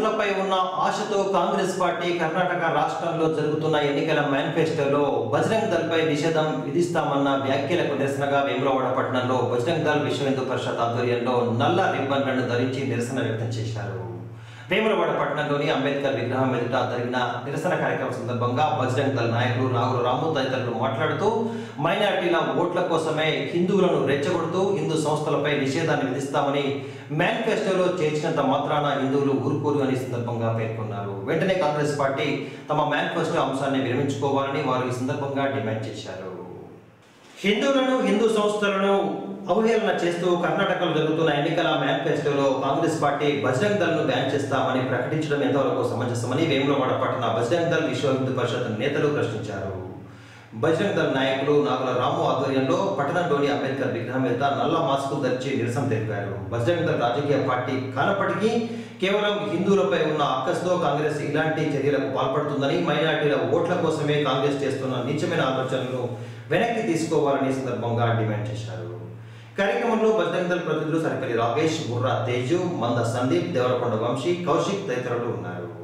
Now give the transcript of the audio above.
ఓట్లపై ఉన్న ఆశతో కాంగ్రెస్ పార్టీ కర్ణాటక రాష్ట్రంలో జరుగుతున్న ఎన్నికల మేనిఫెస్టోలో బజరంగ్ దళ్ పై నిషేధం విధిస్తామన్న వ్యాఖ్యలకు నిరసనగా వేములవాడ పట్టణంలో బజరంగ్ దళ్ విశ్వ హిందూ పరిషత్ ఆధ్వర్యంలో నల్ల రిబ్బన్లను ధరించి నిరసన వ్యక్తం చేశారు వేములవాడ పట్టణంలోని అంబేద్కర్ విగ్రహం ఎదుట జరిగిన నిరసన కార్యక్రమం సందర్భంగా బజరంగ్ దళ్ నాయకులు రాహుల్ రాము తదితరులు మాట్లాడుతూ మైనారిటీల ఓట్ల కోసమే హిందువులను రెచ్చగొడుతూ హిందూ సంస్థలపై నిషేధాన్ని విధిస్తామని మేనిఫెస్టోలో చేర్చినంత మాత్రాన హిందువులు ఊరుకోరు అని ఈ సందర్భంగా పేర్కొన్నారు వెంటనే కాంగ్రెస్ పార్టీ తమ మేనిఫెస్టో అంశాన్ని విరమించుకోవాలని వారు ఈ సందర్భంగా డిమాండ్ చేశారు హిందువులను హిందూ సంస్థలను అవహేళన చేస్తూ కర్ణాటకలో జరుగుతున్న ఎన్నికల మేనిఫెస్టోలో కాంగ్రెస్ పార్టీ బజరంగ్ దళ్ను బ్యాన్ చేస్తామని ప్రకటించడం ఎంతవరకు సమంజసమని వేములవాడ పట్టణ బజరంగ్ దళ్ విశ్వ హిందూ పరిషత్ నేతలు ప్రశ్నించారు బజరంగ్ దళ్ నాయకులు నాగుల రాము ఆధ్వర్యంలో పట్టణంలోని అంబేద్కర్ విగ్రహం మీద నల్ల మాస్కులు ధరించి నిరసన తెలిపారు బజరంగ్ దళ్ రాజకీయ పార్టీ కానప్పటికీ కేవలం హిందువులపై ఉన్న అక్కస్తో కాంగ్రెస్ ఇలాంటి చర్యలకు పాల్పడుతుందని మైనార్టీల ఓట్ల కోసమే కాంగ్రెస్ చేస్తున్న నీచమైన ఆలోచనలను వెనక్కి తీసుకోవాలని ఈ సందర్భంగా డిమాండ్ చేశారు కార్యక్రమంలో బజరంగ్ ప్రతినిధులు సరిపల్లి రాకేష్ బుర్రా తేజు మంద సందీప్ దేవరకొండ వంశీ కౌశిక్ తదితరులు ఉన్నారు